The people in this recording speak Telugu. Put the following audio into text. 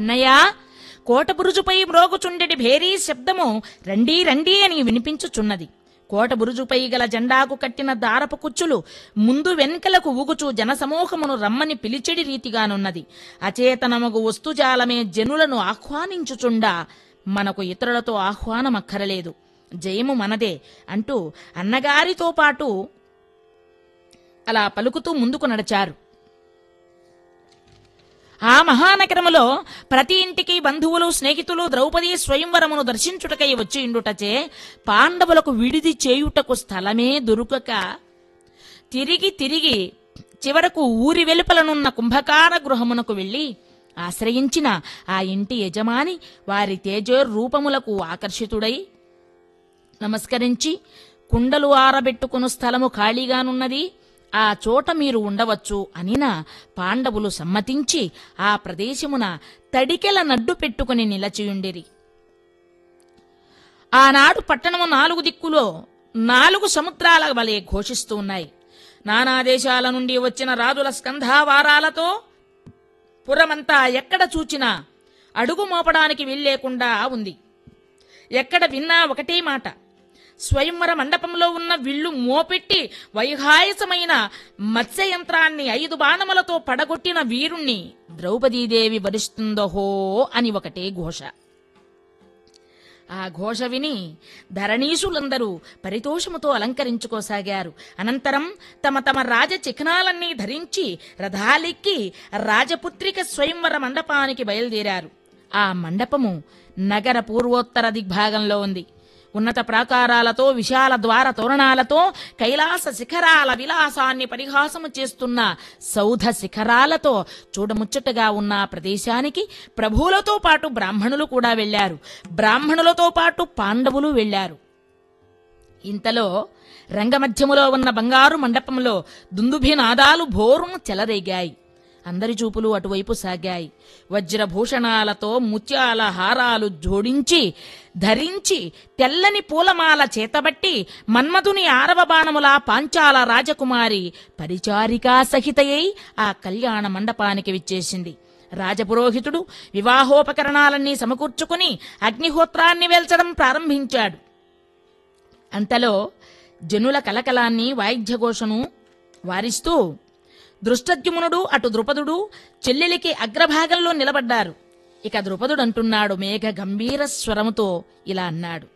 అన్నయ్య కోటబురుజుపై మ్రోగుచుండెడి భేరీ శబ్దము రండీ రండీ అని వినిపించుచున్నది కోటబురుజుపై గల జెండాకు కట్టిన దారపు కుచ్చులు ముందు వెన్కలకు ఊగుచూ జనసమూహమును రమ్మని పిలిచెడి రీతిగానున్నది అచేతనమగు వస్తుజాలమే జనులను ఆహ్వానించుచుండా మనకు ఇతరులతో ఆహ్వానమక్కరలేదు జయము మనదే అంటూ అన్నగారితో పాటు అలా పలుకుతూ ముందుకు నడిచారు ఆ మహానగరములో ప్రతి ఇంటికి బంధువులు స్నేహితులు ద్రౌపది స్వయంవరమును దర్శించుటకై వచ్చి ఉండుటచే పాండవులకు విడిది చేయుటకు స్థలమే దొరుకక తిరిగి తిరిగి చివరకు ఊరి వెలుపలనున్న కుంభకార గృహమునకు వెళ్లి ఆశ్రయించిన ఆ ఇంటి యజమాని వారి తేజో రూపములకు ఆకర్షితుడై నమస్కరించి కుండలు ఆరబెట్టుకుని స్థలము ఖాళీగానున్నది ఆ చోట మీరు ఉండవచ్చు అనిన పాండవులు సమ్మతించి ఆ ప్రదేశమున తడికెల నడ్డు పెట్టుకుని నిలచియుండిరి ఆనాడు పట్టణము నాలుగు దిక్కులో నాలుగు సముద్రాల వలె ఘోషిస్తూ ఉన్నాయి నానా దేశాల నుండి వచ్చిన రాజుల స్కంధావారాలతో పురమంతా ఎక్కడ చూచినా అడుగు మోపడానికి వీల్లేకుండా ఉంది ఎక్కడ విన్నా ఒకటే మాట స్వయంవర మండపంలో ఉన్న విల్లు మోపెట్టి వైహాయసమైన మత్స్యయంత్రాన్ని ఐదు బాణములతో పడగొట్టిన వీరుణ్ణి ద్రౌపదీదేవి వరిస్తుందహో అని ఒకటే ఘోష ఆ ఘోష విని ధరణీసులందరూ పరితోషముతో అలంకరించుకోసాగారు అనంతరం తమ తమ రాజ చిహ్నాలన్నీ ధరించి రథాలెక్కి రాజపుత్రిక స్వయంవర మండపానికి బయలుదేరారు ఆ మండపము నగర పూర్వోత్తర దిగ్భాగంలో ఉంది ఉన్నత ప్రాకారాలతో విశాల ద్వార తోరణాలతో కైలాస శిఖరాల విలాసాన్ని పరిహాసము చేస్తున్న సౌధ శిఖరాలతో చూడముచ్చటగా ఉన్న ఆ ప్రదేశానికి ప్రభువులతో పాటు బ్రాహ్మణులు కూడా వెళ్లారు బ్రాహ్మణులతో పాటు పాండవులు వెళ్లారు ఇంతలో రంగమధ్యములో ఉన్న బంగారు మండపంలో దుందుభినాదాలు భోరును చెలరేగాయి అందరి చూపులు అటువైపు సాగాయి వజ్రభూషణాలతో ముత్యాల హారాలు జోడించి ధరించి తెల్లని పూలమాల చేతబట్టి మన్మధుని ఆరవ బాణముల పాంచాల రాజకుమారి పరిచారికా సహితయై ఆ కళ్యాణ మండపానికి విచ్చేసింది రాజపురోహితుడు వివాహోపకరణాలన్నీ సమకూర్చుకుని అగ్నిహోత్రాన్ని వేల్చడం ప్రారంభించాడు అంతలో జనుల కలకలాన్ని వాయిద్యఘోషను వారిస్తూ దృష్టద్యుమ్నుడు అటు ద్రుపదుడు చెల్లెలికి అగ్రభాగంలో నిలబడ్డారు ఇక ద్రుపదుడు అంటున్నాడు మేఘ గంభీర స్వరముతో ఇలా అన్నాడు